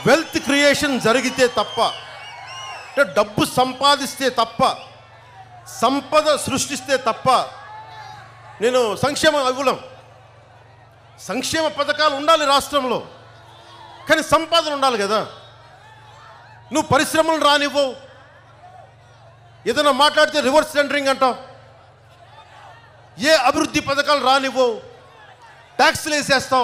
wealth creation జరిగితే తప్ప అంటే డబ్బు సంపాదిస్తే తప్ప సంపద సృష్టిస్తే తప్ప నేను సంక్షేమం ఇవ్వడం సంక్షేమ పథకాలు ఉండాలి రాష్ట్రంలో కానీ సంపాదన ఉండాలి కదా నువ్వు పరిశ్రమలు రానివ్వవు ఏదైనా మాట్లాడితే రివర్స్ టెండరింగ్ అంటావు ఏ అభివృద్ధి పథకాలు రానివ్వవు ట్యాక్స్లు వేసేస్తావు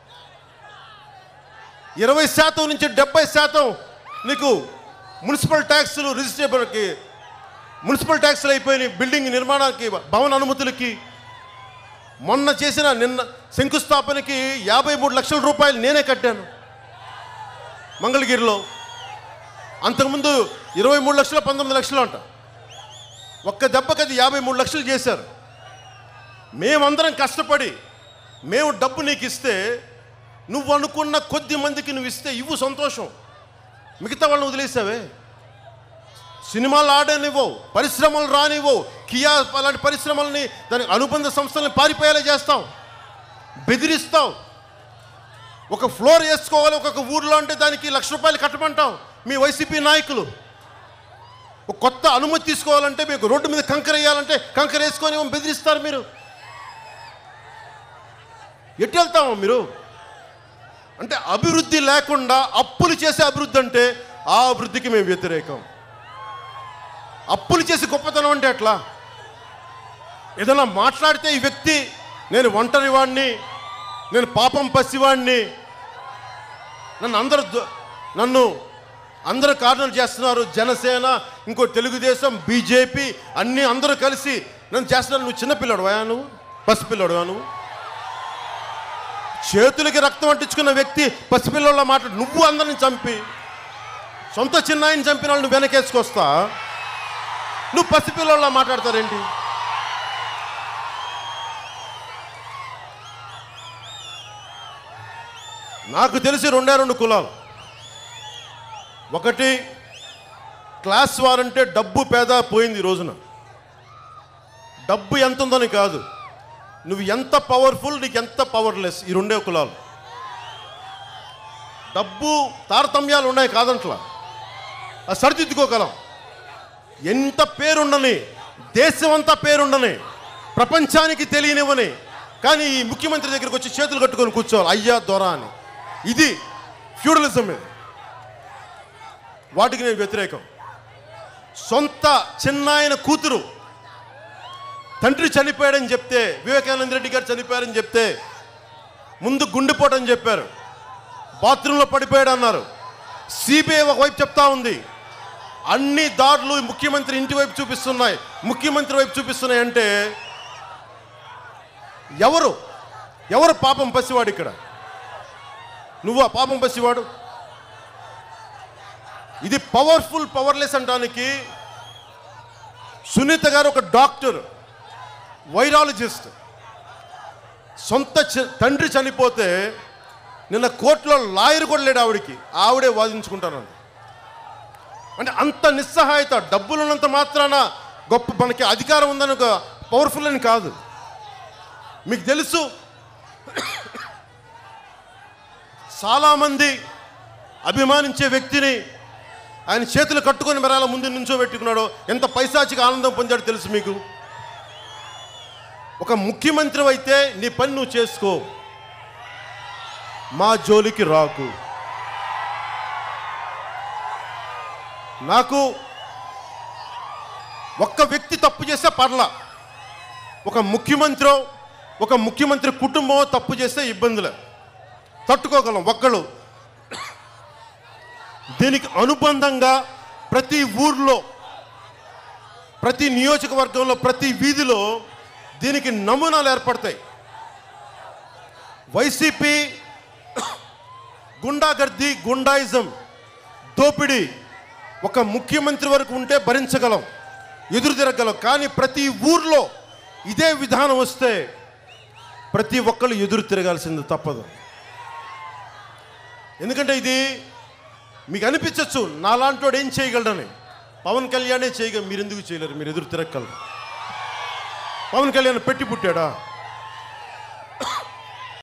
ఇరవై శాతం నుంచి డెబ్బై శాతం నీకు మున్సిపల్ ట్యాక్సులు రిజిస్ట్రేబుల్కి మున్సిపల్ ట్యాక్సులు అయిపోయినాయి బిల్డింగ్ నిర్మాణానికి భవన అనుమతులకి మొన్న చేసిన నిన్న శంకుస్థాపనకి యాభై మూడు లక్షల రూపాయలు నేనే కట్టాను మంగళగిరిలో అంతకుముందు ఇరవై మూడు లక్షలు పంతొమ్మిది లక్షలు అంట ఒక్క దెబ్బకి అది యాభై మూడు లక్షలు చేశారు మేమందరం కష్టపడి మేము డబ్బు నీకు ఇస్తే నువ్వు అనుకున్న కొద్ది మందికి నువ్వు ఇస్తే ఇవ్వు సంతోషం మిగతా వాళ్ళని వదిలేసావే సినిమాలు ఆడనివ్వవు పరిశ్రమలు రానివ్వవు కియా అలాంటి పరిశ్రమల్ని దానికి అనుబంధ సంస్థల్ని పారిపోయేలా చేస్తావు బెదిరిస్తావు ఒక ఫ్లోర్ వేసుకోవాలి ఒక్కొక్క ఊర్లో అంటే దానికి లక్ష రూపాయలు కట్టమంటావు మీ వైసీపీ నాయకులు ఒక కొత్త అనుమతి తీసుకోవాలంటే మీకు రోడ్డు మీద కంకర వేయాలంటే కంకర వేసుకొని ఏమో బెదిరిస్తారు మీరు ఎటు వెళ్తామో మీరు అంటే అభివృద్ధి లేకుండా అప్పులు చేసే అభివృద్ధి అంటే ఆ అభివృద్ధికి మేము వ్యతిరేకం అప్పులు చేసి గొప్పతనం అంటే ఎట్లా ఏదైనా మాట్లాడితే ఈ వ్యక్తి నేను ఒంటరి వాడిని నేను పాపం పసివాడిని నన్ను అందరూ దు- నన్ను అందరూ కారణాలు చేస్తున్నారు జనసేన ఇంకో తెలుగుదేశం బీజేపీ అన్నీ అందరూ కలిసి నన్ను చేస్తున్నారు నువ్వు చిన్నపిల్లడు నువ్వు పసిపిల్లడు నువ్వు చేతులకి రక్తం అంటించుకున్న వ్యక్తి పసిపిల్లల మాట నువ్వు అందరిని చంపి సొంత చిన్నాయిని చంపిన వాళ్ళు నువ్వు వెనకేసుకొస్తా నువ్వు పసిపిల్లల మాట్లాడతారేంటి నాకు తెలిసి రెండే రెండు కులాలు ఒకటి క్లాస్ వారంటే డబ్బు పేద పోయింది ఈ రోజున డబ్బు ఎంత ఉందని కాదు నువ్వు ఎంత పవర్ఫుల్ నీకు ఎంత పవర్లెస్ ఈ రెండే కులాలు డబ్బు తారతమ్యాలు ఉన్నాయి కాదంట్లా అది సరిదిద్దుకోగలం ఎంత పేరుండని దేశం అంతా పేరుండని ప్రపంచానికి తెలియనివ్వని కానీ ఈ ముఖ్యమంత్రి దగ్గరికి వచ్చి చేతులు కట్టుకొని కూర్చోవాలి అయ్యా దొర అని ఇది ఫ్యూడలిజం ఇది వాటికి నేను వ్యతిరేకం సొంత చిన్నాయన కూతురు తండ్రి చనిపోయాడని చెప్తే వివేకానంద రెడ్డి గారు చనిపోయారని చెప్తే ముందు గుండెపోటని చెప్పారు బాత్రూంలో పడిపోయాడు అన్నారు సిబిఐ ఒకవైపు చెప్తా ఉంది అన్ని దాడులు ముఖ్యమంత్రి ఇంటి వైపు చూపిస్తున్నాయి ముఖ్యమంత్రి వైపు చూపిస్తున్నాయి అంటే ఎవరు ఎవరు పాపం పసివాడు ఇక్కడ నువ్వా పాపం పసివాడు ఇది పవర్ఫుల్ పవర్లెస్ అంటానికి సునీత గారు ఒక డాక్టర్ వైరాలజిస్ట్ సొంత చి- తండ్రి చనిపోతే నిన్న కోర్టులో లాయర్ కూడా లేడు ఆవిడికి ఆవిడే వాదించుకుంటానండి అంటే అంత నిస్సహాయత డబ్బులున్నంత మాత్రాన గొప్ప మనకి అధికారం ఉందని ఒక పవర్ఫుల్ అని కాదు మీకు తెలుసు చాలామంది అభిమానించే వ్యక్తిని ఆయన చేతులు కట్టుకొని మరాల ముందు నుంచో పెట్టుకున్నాడో ఎంత పైశాచిక ఆనందం పొందాడో తెలుసు మీకు ఒక ముఖ్యమంత్రి అయితే నీ పని నువ్వు చేసుకో మా జోలికి రాకు నాకు ఒక్క వ్యక్తి తప్పు చేస్తే పర్లా ఒక ముఖ్యమంత్రి ఒక ముఖ్యమంత్రి కుటుంబం తప్పు చేస్తే ఇబ్బందులే తట్టుకోగలం ఒక్కళ్ళు దీనికి అనుబంధంగా ప్రతి ఊర్లో ప్రతి నియోజకవర్గంలో ప్రతి వీధిలో దీనికి నమూనాలు ఏర్పడతాయి వైసీపీ గుండాగర్ది గుండాయిజం దోపిడీ ఒక ముఖ్యమంత్రి వరకు ఉంటే భరించగలం ఎదురు తిరగలం కానీ ప్రతి ఊర్లో ఇదే విధానం వస్తే ప్రతి ఒక్కళ్ళు ఎదురు తిరగాల్సింది తప్పదు ఎందుకంటే ఇది మీకు అనిపించవచ్చు నాలాంటోడు ఏం చేయగలడని పవన్ కళ్యాణే చేయగలరు మీరు ఎందుకు చేయలేరు మీరు ఎదురు తిరగలరు పవన్ కళ్యాణ్ పెట్టి పుట్టాడా